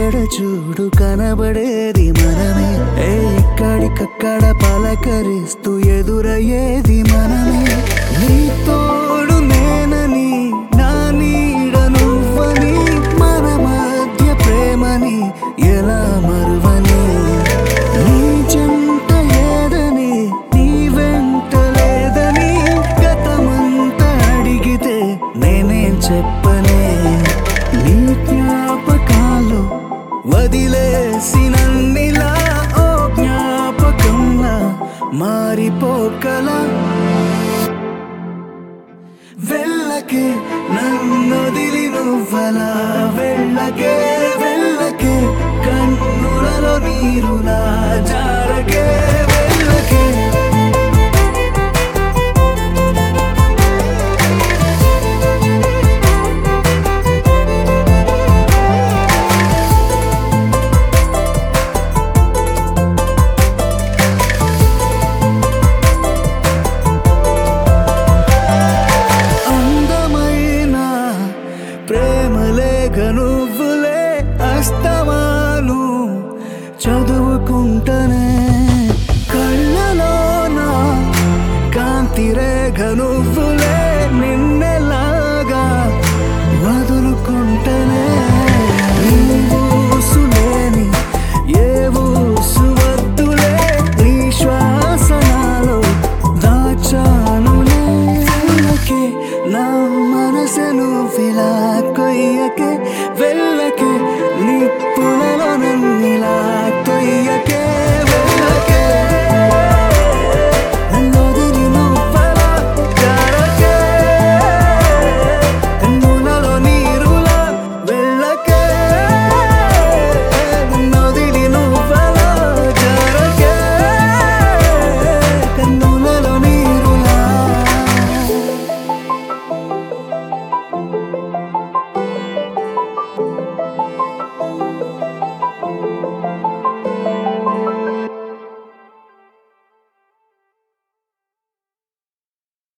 ఎక్కడ చూడు కనబడేది మనమే ఏ ఎక్కడికక్కడ పలకరిస్తూ ఎదురయ్యేది మనమే నీ తోడు నేనని నా నీడ నువ్వని మన మధ్య ప్రేమని ఎలా మరువని నీ జంట ఏదని నీ వెంట లేదని గతమంతా అడిగితే నేనేం చెప్పనే నీ జ్ఞాపకాలు వదిలేసినన్నిలా ఓ జ్ఞాపకంలా మారిపోకలా వెళ్ళకే నన్నొదిలి నువ్వలా వెళ్ళకే వెళ్ళకే కన్నులలో నీరులా జారకే వెళ్ళకే అందమైన ప్రేమలేఖ నువ్వులే అస్త